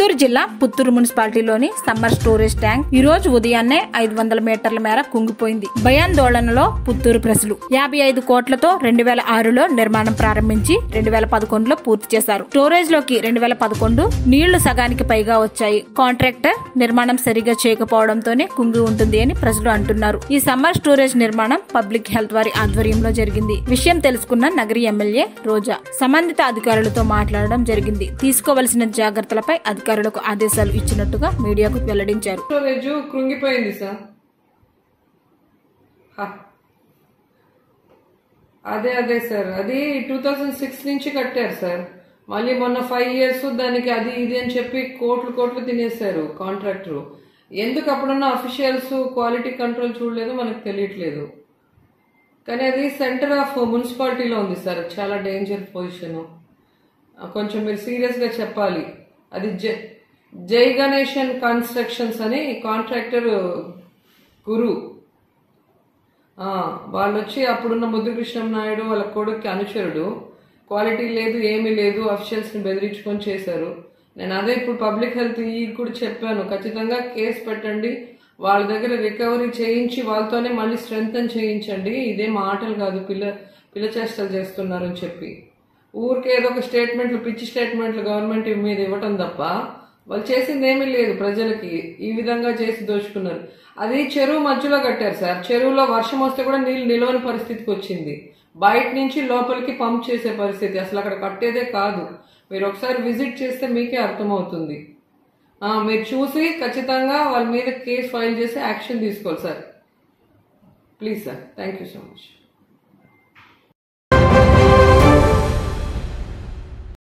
చిత్తూరు జిల్లా పుత్తూరు మున్సిపాలిటీలోని summer storage tank ఈ రోజు ఉదయాన్నే ఐదు వందల మీటర్ల మేర కుంగిపోయింది భయాందోళనలో పుత్తూరు ప్రజలు యాభై ఐదు కోట్లతో రెండు వేల ఆరులో నిర్మాణం ప్రారంభించి రెండు వేల పదకొండులో పూర్తి చేశారు స్టోరేజ్ లోకి రెండు వేల పదకొండు నీళ్లు సగానికి పైగా వచ్చాయి కాంట్రాక్టర్ నిర్మాణం సరిగా చేయకపోవడంతోనే కుంగి ఉంటుంది అని ప్రజలు అంటున్నారు ఈ సమ్మర్ స్టోరేజ్ నిర్మాణం పబ్లిక్ హెల్త్ వారి ఆధ్వర్యంలో జరిగింది విషయం తెలుసుకున్న నగరి ఎమ్మెల్యే రోజా సంబంధిత అధికారులతో మాట్లాడడం జరిగింది తీసుకోవలసిన జాగ్రత్తలపై అధికారులకు ఆదేశాలు ఇచ్చినట్టుగా మీడియాకు వెల్లడించారు స్టోరేజ్ కృంగిపోయింది సార్ హ. అదే అదే సార్ అది టూ థౌజండ్ సిక్స్ నుంచి కట్టారు సార్ మళ్ళీ మొన్న ఫైవ్ ఇయర్స్ దానికి అది ఇది అని చెప్పి కోట్లు కోట్లు తినేశారు కాంట్రాక్టర్ ఎందుకు అప్పుడున్న అఫీషియల్స్ క్వాలిటీ కంట్రోల్ చూడలేదు మనకు తెలియట్లేదు కానీ అది సెంటర్ ఆఫ్ మున్సిపాలిటీలో ఉంది సార్ చాలా డేంజర్ పొజిషన్ కొంచెం మీరు సీరియస్గా చెప్పాలి అది జై జై గణేషన్ కన్స్ట్రక్షన్స్ అని కాంట్రాక్టర్ గురు ఆ, వాళ్ళు వచ్చి అప్పుడున్న ముద్దుకృష్ణం నాయుడు వాళ్ళ కొడుక్కి అనుచరుడు క్వాలిటీ లేదు ఏమీ లేదు అఫీషియల్స్ని బెదిరించుకొని చేశారు నేను అదే ఇప్పుడు పబ్లిక్ హెల్త్ ఈ కూడా చెప్పాను ఖచ్చితంగా కేసు పెట్టండి వాళ్ళ దగ్గర రికవరీ చేయించి వాళ్ళతోనే మళ్ళీ స్ట్రెంగ్తన్ చేయించండి ఇదే మాటలు కాదు పిల్ల పిల్ల చేష్టలు చేస్తున్నారని చెప్పి ఊరికే ఏదో ఒక స్టేట్మెంట్లు పిచ్చి స్టేట్మెంట్లు గవర్నమెంట్ మీద ఇవ్వటం తప్ప వాళ్ళు చేసింది ఏమీ లేదు ప్రజలకి ఈ విధంగా చేసి దోచుకున్నారు అది చెరువు మధ్యలో కట్టారు సార్ చెరువులో వర్షం వస్తే కూడా నీళ్ళు నిలవని పరిస్థితికి వచ్చింది బయట నుంచి లోపలికి పంప్ చేసే పరిస్థితి అసలు అక్కడ కట్టేదే కాదు మీరు ఒకసారి విజిట్ చేస్తే మీకే అర్థమవుతుంది ఆ, మీరు చూసి ఖచ్చితంగా వాళ్ళ మీద కేసు ఫైల్ చేసి యాక్షన్ తీసుకోవాలి sir please sir thank you so much